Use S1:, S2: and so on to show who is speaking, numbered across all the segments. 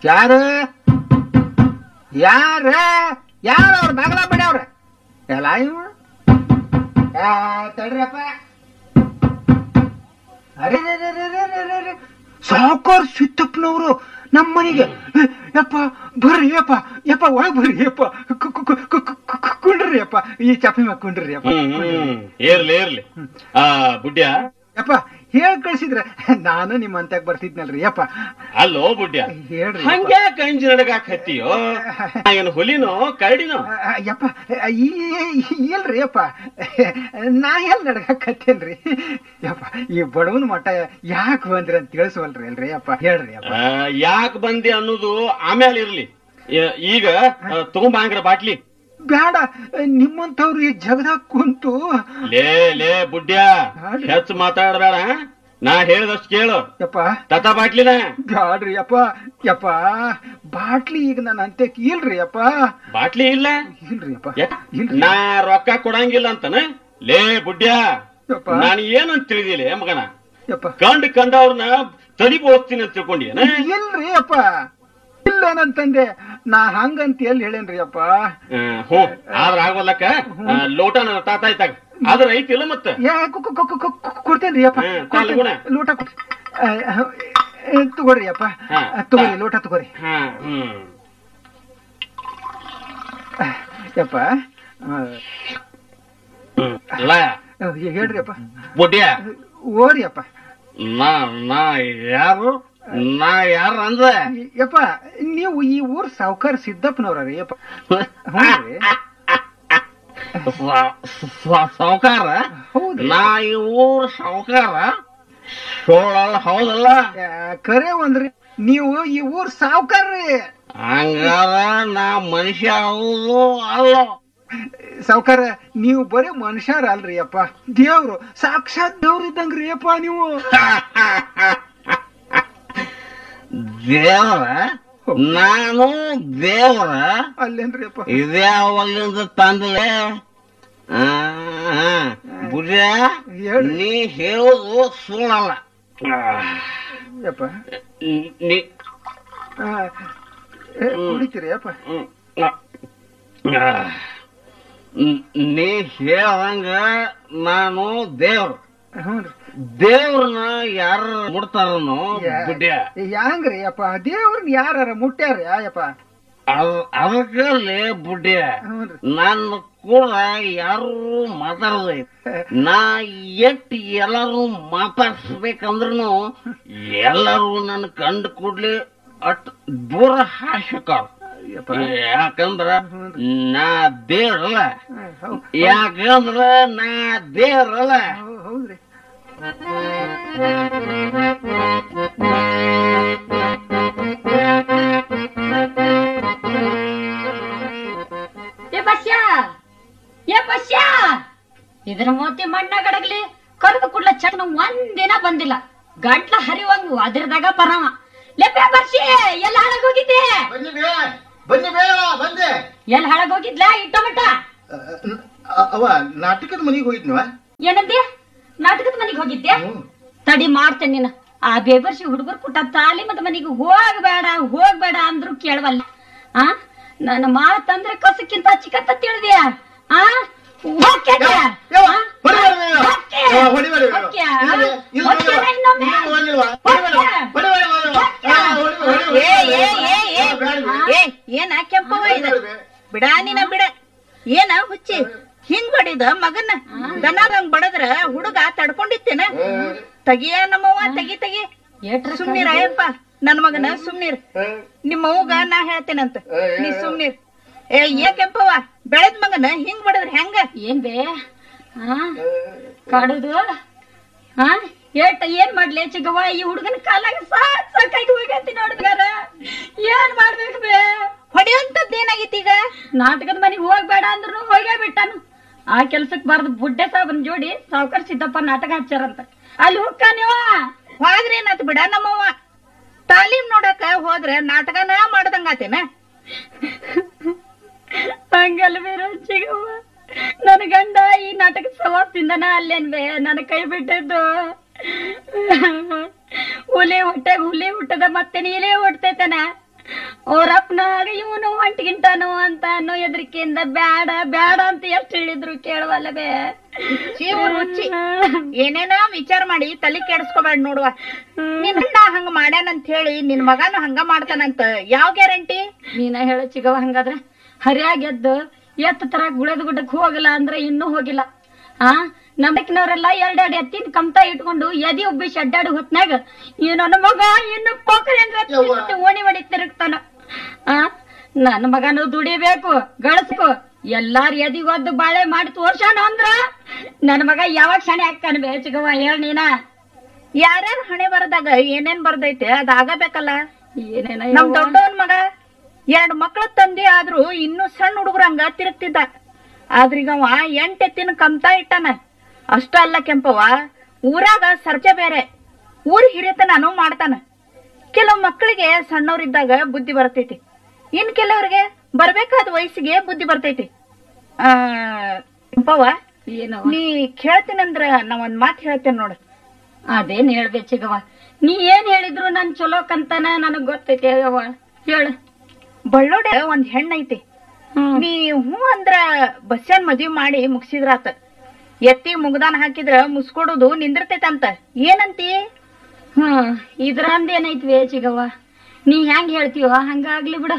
S1: ಯಾರು ಯಾರ ಯಾರ ಅವ್ರ ಬಾಗಲ ಬಿಡವ್ರ ಎಲ್ಲ ಇವ ಆ, ತಡ್ರಪ್ಪ ಅರೆ ರೇ, ರೇ, ರೇ, ರೇ, ರೇ, ರೇ, ರೇ. ಸಾವ್ಕಾರ್ ಸಿದ್ದಪ್ಪನವರು ನಮ್ಮ ಮನೆಗೆ ಏ, ಯಪ್ಪ ಬರ್ರಿ ಯಪ್ಪ ಯಪ್ಪ ಒಳಗ್ ಬರ್ರಿ ಯಪ್ಪ ಕು- ಕು- ಕು- ಕು- ಕು- ಕು- ಕುಂಡ್ರಿ ಯಪ್ಪ ಈ ಚಾಪಿ ಮ್ಯಾಗ ಕುಂಡ್ರಿ ಯಪ್ಪ
S2: ಹ್ಮ್ ಹ್ಮ್ ಇರ್ಲಿ ಇರ್ಲಿ ಆ ಬುಡ್ಯ
S1: ಯಪ್ಪ ಹೇಳ್ ಕಳ್ಸಿದ್ರ ನಾನು ನಿಮ್ಮ ಅಂತ್ಯಾಗ ಬರ್ತಿದ್ನಲ್ರಿ ಯಪ್ಪ
S2: ಅಲ್ಲೋ ಬುಡ್ಯ
S1: ಹೇಳ್ರಿ ಯಪ್ಪ.
S2: ಹಂಗೆ ಕಂಜಿ ನಡಗಾಕ್ ಹತ್ತಿಯೋ ನಾ ಏನು ಹುಲಿನೋ ಕರಡಿನೋ
S1: ಆ, ಯಪ್ಪ ಈ- ಇಲ್ರಿ ಯಪ್ಪ ನಾ ಎಲ್ ನಡ್ಕತ್ತೇನ್ರಿ ಯಪ್ಪ ಈ ಬಡವನ ಮಠ ಯಾಕೆ ಬಂದ್ರಿ ಅಂತ ತಿಳಿಸುವಲ್ರಿ ಅಲ್ರಿ ಯಪ್ಪ ಹೇಳ್ರಿ ಯಪ್ಪ
S2: ಯಾಕೆ ಬಂದೆ ಅನ್ನೋದು ಆಮೇಲೆ ಇರ್ಲಿ ಯ- ಈಗ ಆ, ತಗೊಂಬಾಂಗ್ರ ಬಾಟ್ಲಿ
S1: ಬ್ಯಾಡ ನಿಮ್ಮಂಥವ್ರು ಈ ಜಗದಾಗ ಕುಂತು
S2: ಲೇ ಲೇ ಬುಡ್ಯ ಹೆಚ್ಚು ಮಾತಾಡಬೇಡ ನಾ ಹೇಳಿದಷ್ಟು ಕೇಳು
S1: ಯಪ್ಪ
S2: ತತ ಬಾಟ್ಲಿನ
S1: ಬ್ಯಾಡ್ರಿ ಯಪ್ಪ ಯಪ್ಪ ಬಾಟ್ಲಿ ಈಗ ನನ್ನ ಅಂತ್ಯಕ್ಕೆ ಇಲ್ರಿ ಯಪ್ಪ
S2: ಬಾಟ್ಲಿ ಇಲ್ಲ
S1: ಇಲ್ರಿ ಯಪ್ಪ
S2: ಯಾಕ್?
S1: ಇಲ್ರಿ
S2: ನಾ ರೊಕ್ಕ ಕೊಡಂಗಿಲ್ಲ ಅಂತನ ಲೇ ಬುಡ್ಯ
S1: ಯಪ್ಪ
S2: ನಾನು ಏನಂತ ತಿಳಿದಿಲ್ಲ ಮಗನ
S1: ಯಪ್ಪ
S2: ಕಂಡ್ ಕಂಡವ್ರನ್ನ ತಡಿ ಬೋಳಿಸ್ತೀನಿ ಅಂತ ತಿಳ್ಕೊಂಡಿಯೇನ
S1: ಇಲ್ರಿ ಅಪ್ಪ ಇಲ್ಲ ನಂತಂದೆ ನಾ ಹಂಗಂತ ಎಲ್ಲಿ ಹೇಳೇನ್ರಿ ಅಪ್ಪ
S2: ಹ್ಮ್, ಹ್ಞೂ ಆದ್ರ ಆಗೋಲ್ಲಕ್ಕ ಆ, ಲೋಟನ ತಾತಾಯ್ತಾಗ ಆದ್ರ ಐತಿಲ್ಲ ಮತ್ತ
S1: ಯಾ ಕು- ಕು- ಕು- ಕು- ಕು- ಕೊಡ್ತೇನ್ರಿ ಅಪ್ಪ
S2: ಹ್ಮ್,
S1: ಕೊಡ್ತೇನೆ.
S2: ತಾಳ್ಗುಣ.
S1: ಲೋಟ ಕೊಡ್- ಆ, ಆ, ತಗೋರಿ ಅಪ್ಪ
S2: ಹಾ,
S1: ಆ, ತಗೋರಿ
S2: ತಾ-
S1: ಲೋಟ ತಗೋರಿ
S2: ಹಾ ಹ್ಮ್
S1: ಯಪ್ಪ ಆ,
S2: ಹ್ಮ್. ಇಲ್ಲ
S1: ಆ, ಹೇಳ್ರಿ ಅಪ್ಪ
S2: ಬುಡ್ಯ
S1: ಓರಿ ಅಪ್ಪ
S2: ನಾ ನಾ ಯಾರು ನಾ ಯಾರು ಅಂದ
S1: ಯಪ್ಪ ನೀವು ಈ ಊರ್ ಸಾವುಕಾರ ಸಿದ್ದಪ್ಪನವ್ರ ರೀ ಯಪ್ಪ ಹೌದ್ರಿ
S2: ಸಾವುಕಾರ
S1: ಹೌದ್ರಿ
S2: ನಾ ಈ ಊರ್ ಸಾವುಕಾರ ಸೋಳಲ್ಲ ಹೌದಲ್ಲ
S1: ಆ, ಕರೆ ಒಂದ್ರಿ ನೀವು ಈ ಊರ್ ಸಾವುಕಾರ್ರಿ
S2: ಹಂಗಾರ ನಾ ಮನುಷ್ಯ ಹೌದು ಅಲ್ಲ
S1: ಸಾವುಕಾರ ನೀವು ಬರೀ ಮನುಷ್ಯರ ಅಲ್ರಿ ಅಪ್ಪ ದೇವ್ರು ಸಾಕ್ಷಾತ್ ದೇವ್ರ ಇದ್ದಂಗ್ರಿ ಅಪ್ಪ ನೀವು
S2: ದೇವರ ನಾನು ದೇವರ
S1: ಅಲ್ಲೇನ್ರಿ ಅಪ್ಪ
S2: ಇದೇ ಅಲ್ಲಿಂದ ತಂದಲೆ ಬುಜ
S1: ಹೇಳ್ರಿ.
S2: ನೀ ಹೇಳೋದು ಸುಳ್ಳಲ್ಲ
S1: ಯಪ್ಪ
S2: ನೀ
S1: ಆ, ಏ, ಕುಡಿತೀರಿ ಅಪ್ಪ
S2: ಹ್ಮ್. ಆ. ನೀ ಹೇಳಂಗ ನಾನು ದೇವ್ರ
S1: ಹ್ಞೂನ್ರಿ
S2: ದೇವ್ರನ್ನ ಯಾರ ಮುಡ್ತಾರನೋ
S1: ಯಾ-
S2: ಬುಡ್ಯ
S1: ಯಾಂಗ್ರಿ ಅಪ್ಪ ದೇವ್ರನ್ನ ಯಾರ ಮುಟ್ಟ್ಯಾರ ಯಪ್ಪ
S2: ಅದಕ್ಕಲ್ಲಿ ಬುಡ್ಯ
S1: ಹ್ಞೂನ್ರಿ
S2: ನನ್ನ ಕೂಡ ಯಾರು ಮಾತಾಡೋದೈತಿ ನಾ ಎಟ್ ಎಲ್ಲಾರು ಮಾತಾಡ್ಸ್ಬೇಕಂದ್ರೂ ಎಲ್ಲರೂ ನನ್ನ ಕಂಡು ಕೂಡ್ಲಿ ಅಟ್ ದೂರ ಹಾಶಕಾರ
S1: ಯಪ್ಪ
S2: ಯಾಕಂದ್ರ ನಾ ದೇವ್ರಲ್ಲ
S1: ಹ್ಮ್, ಹೌ-
S2: ಯಾಕಂದ್ರ ನಾ ದೇವ್ರಲ್ಲ
S1: ಹೌ- ಹೌದ್ರಿ
S3: ಏ ಬಸ್ಯ ಏ ಬಸ್ಯ ಇದ್ರ ಮೋತಿ ಮಣ್ಣಾಗಡಗ್ಲಿ ಕರೆದು ಕುಡ್ಲ ಚಟ್ನ ಒಂದಿನ ಬಂದಿಲ್ಲ ಗಂಟ್ಲ ಹರಿವಂಗು ಅದ್ರದಾಗ ಬರವ ಲೆಪ್ಪೆ ಬರ್ಸಿ ಎಲ್ಲ ಹಾಳಾಗೋಗಿದ್ದೆ
S4: ಬನ್ನಿ ಬೇ ಬನ್ನಿ ಬೇವ ಬಂದೆ
S3: ಎಲ್ಲಿ ಹಾಳಾಗೋಗಿದ್ಲ ಈ ಟೊಮೆಟ
S4: ಅ, ಅ- ಅವ ನಾಟಕದ ಮನೆಗೆ ಹೋಗಿದ್ನವ
S3: ಏನಂದೆ ನಾಟಕದ ಮನೆಗೆ ಹೋಗಿದ್ದೆ
S4: ಹ್ಮ್.
S3: ತಡಿ ಮಾಡ್ತೇನೆ ನೀನು ಆ ಬೇಬರ್ಸಿ ಹುಡುಗರು ಕುಟ್ಟ ತಾಲಿಮದ ಮನೆಗೆ ಹೋಗ್ಬೇಡ ಹೋಗ್ಬೇಡ ಅಂದ್ರು ಕೇಳವಲ್ಲ ಆ ನನ್ನ ಮಾತಂದ್ರೆ ಕಸಕ್ಕಿಂತ ಚಿಕ್ಕತ್ತ ತಿಳಿದ್ಯಾ ಆ ಹೋಗ್ಯಾಕೆ?
S4: ಯವ್ವ,
S3: ಆ?
S4: ಹೊಡಿಬೇಡ ಬೇವ.
S3: ಹೋಗ್ಯಾ?
S4: ಯವ್ವ, ಹೊಡಿಬೇಡ ಬೇವ.
S3: ಹೋಗ್ಯಾ?
S4: ಇಲ್ಲ, ಇಲ್ಲ,
S3: ಹೋಗ್ಯಾ
S4: ಬೇವ.
S3: ಇನ್ನೊಮ್ಮೆ?
S4: ಇನ್ನೊಮ್ಮೆ ಬಂದಿಲ್ವ? ಹೊಡಿಬೇಡ,
S3: ಹೋಗ್ಯಾ?
S4: ಹೊಡಿಬೇಡ ಬೇವ. ಆ, ಹೊಡಿಬೇಡ, ಹೊಡಿಬೇಡ.
S5: ಏ ಏ ಏ ಏ
S4: ಯವ್ವ, ಬೇಡ ಬೇವ.
S5: ಏ ಏನ ಕೆಂಪವ ಇದು
S4: ಹೊಡಿಬೇಡ ಬೇವ.
S5: ಬಿಡ ನೀನ ಬಿಡ ಏನ ಹುಚ್ಚಿ ಹಿಂಗ್ ಹೊಡಿದ ಮಗನ ದನದಂಗ್ ಬಡದ್ರ ಹುಡುಗ ತಡ್ಕೊಂಡಿತ್ತೇನ ತಗಿಯ ನಮ್ಮವ್ವ ತೆಗಿ ತೆಗಿ
S3: ಏಟ್ರ
S5: ಸುಮ್ನಿರ ಅಯ್ಯಪ್ಪ ನನ್ ಮಗನ ಸುಮ್ನಿರ್ ನಿಮ್ಮವ್ಗ ನಾ ಹೇಳ್ತೇನಂತ ನೀ ಸುಮ್ನಿರ್ ಏ ಏ ಕೆಂಪವ ಬೆಳೆದ್ ಮಗನ ಹಿಂಗ್ ಬಡದ್ರ ಹೆಂಗ
S3: ಏನ್ ಬೇ ಆ ಕಾಡುದು ಆ ಏಟ್ ಏನ್ ಮಾಡ್ಲಿ ಚಿಗವ್ವ ಈ ಹುಡುಗನ ಕಾಲಾಗ ಸಾಕ್ ಸಾಕಾಗಿ ಹೋಗೈತಿ ನೋಡ್ಗಾರ ಏನ್ ಮಾಡ್ಬೇಕು ಬೇ
S5: ಹೊಡಿಯುವಂತದ್ ಏನಾಗೈತಿ ಈಗ
S3: ನಾಟಕದ ಮನೆಗೆ ಹೋಗ್ಬೇಡ ಅಂದ್ರು ಹೋಗೇ ಬಿಟ್ಟಾನು ಆ ಕೆಲ್ಸಕ್ ಬಾರ್ದು ಬುಡ್ಡೆ ಸಾಬನ್ ಜೋಡಿ ಸಾವ್ಕರ್ ಸಿದ್ದಪ್ಪ ನಾಟಕ ಹಚ್ಚಾರಂತ ಅಲ್ಲಿ ಹೋಗ್ತಾನೇವ
S5: ಹೋದ್ರೆ ಏನಾತ್ ಬಿಡ ನಮ್ಮವ್ವ ತಾಲೀಮ್ ನೋಡಕ ಹೋದ್ರ ನಾಟಕನ ಮಾಡ್ದಂಗಾತೇನ
S3: ಹಂಗಲ್ಲ ಬೇರೆ ಚಿಗವ್ವ ನನ್ನ ಗಂಡ ಈ ನಾಟಕ ಸವಾಸದಿಂದನ ಅಲ್ಲೇನ್ ಬೇ ನನ್ನ ಕೈ ಬಿಟ್ಟಿದ್ದು ಹುಲಿ ಹೊಟ್ಟೆಗ್ ಹುಲಿ ಹುಟ್ಟದ ಮತ್ತೆ ನೀಲೇ ಹುಟ್ಟೈತನ ಅವ್ರಪ್ಪನಾಗ ಇವನು ಒಂಟಿಗಿಂಟನು ಅಂತ ಅನ್ನೋ ಹೆದರಿಕೆಯಿಂದ ಬ್ಯಾಡ ಬ್ಯಾಡ ಅಂತ ಎಷ್ಟು ಹೇಳಿದ್ರು ಕೇಳವಲ್ಲವೇ
S5: ಜೀವ ರುಚಿ ಏನೇನೋ ವಿಚಾರ ಮಾಡಿ ತಲೆ ಕೆಡಿಸ್ಕೋಬೇಡ ನೋಡುವ ನಿನ್ ಗಂಡ ಹಂಗ ಮಾಡ್ಯಾನಂತ ಹೇಳಿ ನಿನ್ ಮಗನು ಹಂಗ ಮಾಡ್ತಾನಂತ ಯಾವ ಗ್ಯಾರಂಟಿ
S3: ನೀನ ಹೇಳ ಚಿಗವ ಹಂಗಾದ್ರೆ ಹರಿಯಾಗಿ ಎದ್ದು ಎತ್ತ ತರ ಗುಳೆದ ಗುಡ್ಡಕ್ ಹೋಗಲ್ಲ ಅಂದ್ರೆ ಇನ್ನೂ ಹೋಗಿಲ್ಲ ಆ ನಮ್ಮಕ್ಕಿನವರೆಲ್ಲ ಎರಡೆರಡು ಎತ್ತಿನ ಕಮ್ತಾ ಇಟ್ಕೊಂಡು ಎದಿ ಉಬ್ಬಿಸಿ ಅಡ್ಡಾಡಿ ಹೊತ್ನಾಗ ಈ ನನ್ನ ಮಗ ಇನ್ನು ಪೋಖರಿ ಅಂದ್ರೆ ಓಣಿ ಹೊಡಿ ತಿರುಗ್ತಾನ ಆ ನನ್ನ ಮಗನು ದುಡಿಬೇಕು ಗಳಿಸ್ಬೇಕು ಎಲ್ಲಾರ ಎದಿಗೊದ್ದು ಬಾಳೆ ಮಾಡಿ ತೋರ್ಸಾನ ಅಂದ್ರ ನನ್ನ ಮಗ ಯಾವಾಗ ಶನಿ ಹಾಕ್ತಾನ ಬೇ ಚಿಗವ್ವ ಹೇಳ್ ನೀನ
S5: ಯಾರ್ಯಾರ ಹಣೆ ಬರದಾಗ ಏನೇನ್ ಬರ್ದೈತೆ ಅದ್ ಆಗಬೇಕಲ್ಲ
S3: ಏನೇನ
S5: ನಮ್ ದೊಡ್ಡವನ್ ಮಗ ಎರಡ್ ಮಕ್ಳ ತಂದೆ ಆದ್ರೂ ಇನ್ನೂ ಸಣ್ಣ ಹುಡುಗರಂಗ ತಿರುಗ್ತಿದ್ದ ಆದ್ರೀಗ ಅವ ಎಂಟ್ ಎತ್ತಿನ ಕಮ್ತಾ ಇಟ್ಟಾನ ಅಷ್ಟ ಅಲ್ಲ ಕೆಂಪವ್ವ ಊರಾಗ ಸರ್ಜ ಬೇರೆ ಊರ್ ಹಿರಿಯತನಾನು ಮಾಡ್ತಾನ ಕೆಲವ್ ಮಕ್ಕಳಿಗೆ ಸಣ್ಣವ್ರಿದ್ದಾಗ ಬುದ್ಧಿ ಬರ್ತೈತಿ ಇನ್ ಕೆಲವ್ರಿಗೆ ಬರ್ಬೇಕಾದ ವಯಸ್ಸಿಗೆ ಬುದ್ಧಿ ಬರ್ತೈತಿ ಆ ಕೆಂಪವ್ವ
S3: ಏನವ
S5: ನೀ ಕೇಳ್ತೀನಂದ್ರ ನಾ ಒಂದ್ ಮಾತ್ ಹೇಳ್ತೇನೆ ನೋಡು
S3: ಅದೇನ್ ಹೇಳ್ಬೇಕು ಚಿಗವ ನೀ ಏನ್ ಹೇಳಿದ್ರು ನನ್ ಚಲೋಕಂತನ ನನಗ್ ಗೊತ್ತೈತಿ ಅವ್ವ ಹೇಳು
S5: ಬಳ್ಳೋಡೆ ಒಂದ್ ಹೆಣ್ಣೈತಿ ನೀ ಹ್ಞೂ ಅಂದ್ರ ಬಸ್ಸನ್ ಮದ್ವಿ ಮಾಡಿ ಮುಗಿಸಿದ್ರಾತ ಎತ್ತಿ ಮುಗ್ದಾನ ಹಾಕಿದ್ರ ಮುಸ್ಕೊಡೋದು ನಿಂದಿರ್ತೈತಂತ ಏನಂತಿ
S3: ಹ್ಮ್ ಇದ್ರಂದ ಏನೈತ್ವಿ ಚಿಗವ್ವ ನೀ ಹೆಂಗ್ ಹೇಳ್ತೀವ ಹಂಗಾಗ್ಲಿ ಬಿಡು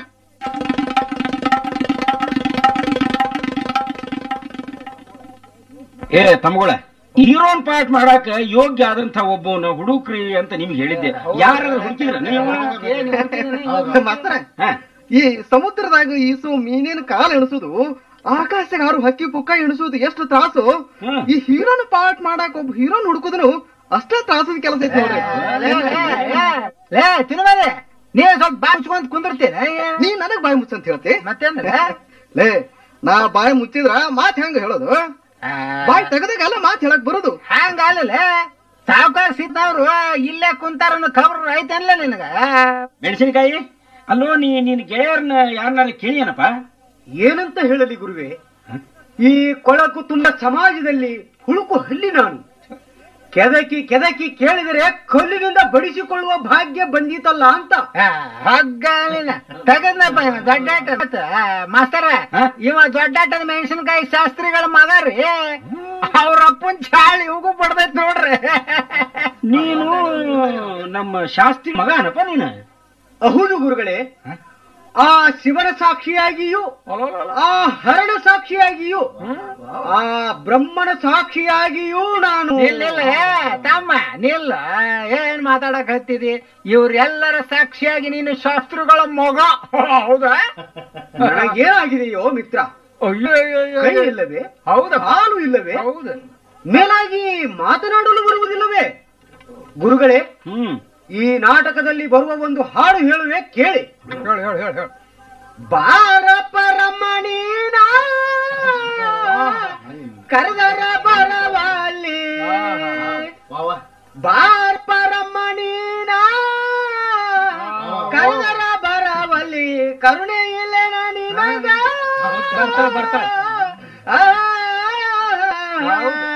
S1: ಏ ತಮ್ಮಗಳ ಹೀರೋನ್ ಪಾರ್ಟ್ ಮಾಡಾಕ ಯೋಗ್ಯ ಆದಂತ ಒಬ್ಬವನ ಹುಡುಕ್ರಿ ಅಂತ ನಿಮ್ಗೆ ಹೇಳಿದ್ದೆ ಯಾರಾದ್ರೂ ಹುಡುಕಿದ್ರ
S6: ಮಾತ್ರ
S1: ಹಾ
S6: ಈ ಸಮುದ್ರದಾಗ ಈಸು ಮೀನಿನ ಕಾಲ ಎಣಿಸೋದು ಆಕಾಶಕ್ಕೆ ಹಾರು ಹಕ್ಕಿ ಪುಕ್ಕ ಎಣಿಸೋದು ಎಷ್ಟು ತ್ರಾಸು
S1: ಹ್ಮ್.
S6: ಈ ಹೀರೋನ್ ಪಾರ್ಟ್ ಮಾಡಾಕ ಒಬ್ಬ ಹೀರೋನ್ ಹುಡುಕುದ್ರು ಅಷ್ಟೇ ತ್ರಾಸದ ಕೆಲಸ ಐತಿ ನೋಡ್ರಿ
S1: ಲೇ ತಿನ್ಮಲೆ ನೀ ಸ್ವಲ್ಪ ಬಾಯಿ ಮುಚ್ಕೊಂತ ಕುಂದಿರ್ತೀರ
S6: ನೀ ನನಗ್ ಬಾಯಿ ಮುಚ್ಚಂತ ಹೇಳ್ತಿ
S1: ಮತ್ತೇಂದ್ರೆ
S6: ಲೇ ನಾ ಬಾಯಿ ಮುಚ್ಚಿದ್ರ ಮಾತ್ ಹೆಂಗ ಹೇಳೋದು ಬಾಯಿ ತೆಗದಾಗೆಲ್ಲ ಮಾತ್ ಹೇಳಕ್ ಬರೋದು
S1: ಹಂಗಲ್ಲ ಸಾವುಕಾರ ಸಿದ್ದವ್ರು ಇಲ್ಲೇ ಕುಂತಾರ ಅನ್ನೋ ಖಬರ್ ಐತಲ್ಲ ನಿನಗ ಮೆಣಸಿನಕಾಯಿ ಅಲ್ಲೋ ನೀ ನಿನ್ ಗೆಳೆಯರ್ನ ಯಾರನ್ನಾರ ಕೇಳಿಯನಪ್ಪ
S7: ಏನಂತ ಹೇಳಲಿ ಗುರುವೆ ಈ ಕೊಳಕು ತುಂಬ ಸಮಾಜದಲ್ಲಿ ಹುಳುಕು ಹಲ್ಲಿ ನಾನು ಕೆದಕಿ ಕೆದಕಿ ಕೇಳಿದರೆ ಕಲ್ಲಿನಿಂದ ಬಡಿಸಿಕೊಳ್ಳುವ ಭಾಗ್ಯ ಬಂದಿತಲ್ಲ ಅಂತ
S1: ಹಗ್ಗಾಲಿನ ತೆಗದ್ನಪ್ಪ ಇವ ದೊಡ್ಡಾಟ ಮಾಸ್ತರ ಇವ ದೊಡ್ಡಾಟದ ಮೆಣಸಿನಕಾಯಿ ಶಾಸ್ತ್ರಿಗಳ ಮಗ ರೀ ಅವ್ರ ಅಪ್ಪನ್ ಚಾಳಿ ಇವಾಗೂ ಬಡ್ದೈತ್ ನೋಡ್ರಿ ನೀನು ನಮ್ಮ ಶಾಸ್ತ್ರಿ ಮಗನಪ್ಪ ನೀನು
S7: ಹೌದು ಗುರುಗಳೇ ಆ ಶಿವನ ಸಾಕ್ಷಿಯಾಗಿಯೂ ಆ ಹರಣ ಸಾಕ್ಷಿಯಾಗಿಯೂ ಆ ಬ್ರಹ್ಮನ ಸಾಕ್ಷಿಯಾಗಿಯೂ ನಾನು
S1: ನಿಲ್ಲಿಲ್ಲ ತಮ್ಮ ನಿಲ್ಲ ಏನ್ ಮಾತಾಡಕ್ ಹತ್ತಿದಿ ಇವ್ರೆಲ್ಲರ ಸಾಕ್ಷಿಯಾಗಿ ನೀನು ಶಾಸ್ತ್ರಿಗಳ ಮಗ ಹೌದಾ
S7: ನನಗೇನಾಗಿದೆಯೋ ಮಿತ್ರ ಕೈ ಇಲ್ಲವೇ
S1: ಹೌದಾ
S7: ಹಾಲು ಇಲ್ಲವೇ
S1: ಹೌದು
S7: ಮೇಲಾಗಿ ಮಾತನಾಡಲು ಬರುವುದಿಲ್ಲವೇ ಗುರುಗಳೇ
S1: ಹ್ಮ್
S7: ಈ ನಾಟಕದಲ್ಲಿ ಬರುವ ಒಂದು ಹಾಡು ಹೇಳುವೆ ಕೇಳಿ
S1: ಹೇಳು ಹೇಳು ಹೇಳು ಹೇಳು
S7: ಬಾರ ಪರಮಣೀನ ಕರೆದರ ಬರವಲ್ಲಿ ಬಾರ್ ಪರಮಣೀನ ಕರೆದರ ಬರವಲ್ಲಿ ಕರುಣೆ ಇಲ್ಲ ನಿನಗ
S1: ಬರ್ತಾಳೆ, ಬರ್ತಾಳೆ.
S7: ಆ,